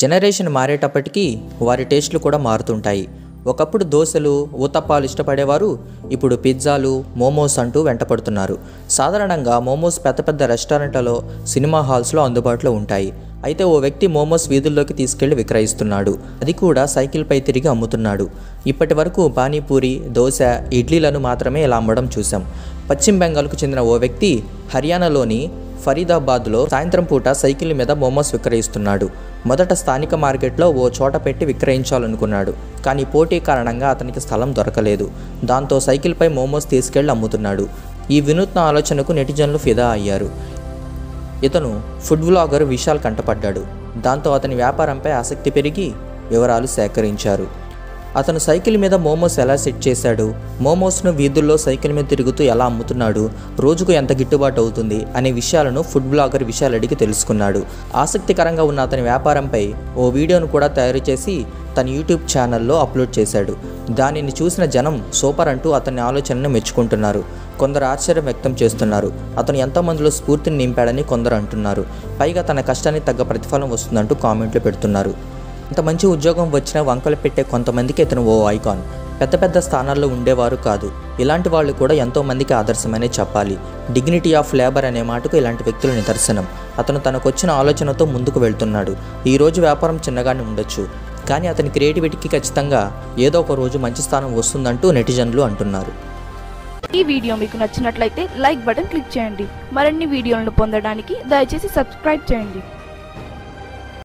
generation మారేటప్పటికీ వారి టేస్ట్లు కూడా మారుతుంటాయి ఒకప్పుడు దోశలు ఊతప్పాలు ఇష్టపడేవారు ఇప్పుడు పిజ్జాలు మోమోస్ అంటూ వెంటపడుతున్నారు సాధారణంగా మోమోస్ పెద్ద పెద్ద రెస్టారెంట్లలో సినిమా హాల్స్లో అందుబాటులో ఉంటాయి అయితే ఓ వ్యక్తి మోమోస్ వీధుల్లోకి తీసుకెళ్లి విక్రయిస్తున్నాడు అది కూడా సైకిల్పై తిరిగి అమ్ముతున్నాడు ఇప్పటి వరకు పానీపూరి దోశ ఇడ్లీలను మాత్రమే ఇలా అమ్మడం చూసాం పశ్చిమ బెంగాల్కు చెందిన ఓ వ్యక్తి హర్యానాలోని ఫరీదాబాద్లో సాయంత్రం పూట సైకిల్ మీద మోమోస్ విక్రయిస్తున్నాడు మొదట స్థానిక మార్కెట్లో ఓ చోట పెట్టి విక్రయించాలనుకున్నాడు కానీ పోటీ కారణంగా అతనికి స్థలం దొరకలేదు దాంతో సైకిల్పై మోమోస్ తీసుకెళ్లి అమ్ముతున్నాడు ఈ వినూత్న ఆలోచనకు నెటిజన్లు ఫిదా అయ్యారు ఇతను ఫుడ్ వ్లాగర్ విశాల్ కంటపడ్డాడు దాంతో అతని వ్యాపారంపై ఆసక్తి పెరిగి వివరాలు సేకరించారు అతను సైకిల్ మీద మోమోస్ ఎలా సెట్ చేశాడు మోమోస్ను వీధుల్లో సైకిల్ మీద తిరుగుతూ ఎలా అమ్ముతున్నాడు రోజుకు ఎంత గిట్టుబాటు అవుతుంది అనే విషయాలను ఫుడ్ బ్లాగర్ విషయాలు అడిగి తెలుసుకున్నాడు ఆసక్తికరంగా ఉన్న అతని వ్యాపారంపై ఓ వీడియోను కూడా తయారు చేసి తన యూట్యూబ్ ఛానల్లో అప్లోడ్ చేశాడు దానిని చూసిన జనం సూపర్ అంటూ అతని ఆలోచనను మెచ్చుకుంటున్నారు కొందరు ఆశ్చర్యం వ్యక్తం చేస్తున్నారు అతను ఎంతోమందిలో స్ఫూర్తిని నింపాడని కొందరు అంటున్నారు పైగా తన కష్టానికి తగ్గ ప్రతిఫలం వస్తుందంటూ కామెంట్లు పెడుతున్నారు ఇంత మంచి ఉద్యోగం వచ్చినా వంకలు పెట్టే కొంతమందికి ఇతను ఓ ఐకాన్ పెద్ద పెద్ద స్థానాల్లో ఉండేవారు కాదు ఇలాంటి వాళ్ళు కూడా ఎంతో మందికి ఆదర్శమనే చెప్పాలి డిగ్నిటీ ఆఫ్ లేబర్ అనే మాటకు ఇలాంటి వ్యక్తుల నిదర్శనం అతను తనకొచ్చిన ఆలోచనతో ముందుకు వెళ్తున్నాడు ఈ రోజు వ్యాపారం చిన్నగానే ఉండొచ్చు కానీ అతని క్రియేటివిటీకి ఖచ్చితంగా ఏదో ఒక రోజు మంచి స్థానం వస్తుందంటూ నెటిజన్లు అంటున్నారు ఈ వీడియో మీకు నచ్చినట్లయితే లైక్ బటన్ క్లిక్ చేయండి మరిన్ని వీడియోలను పొందడానికి దయచేసి సబ్స్క్రైబ్ చేయండి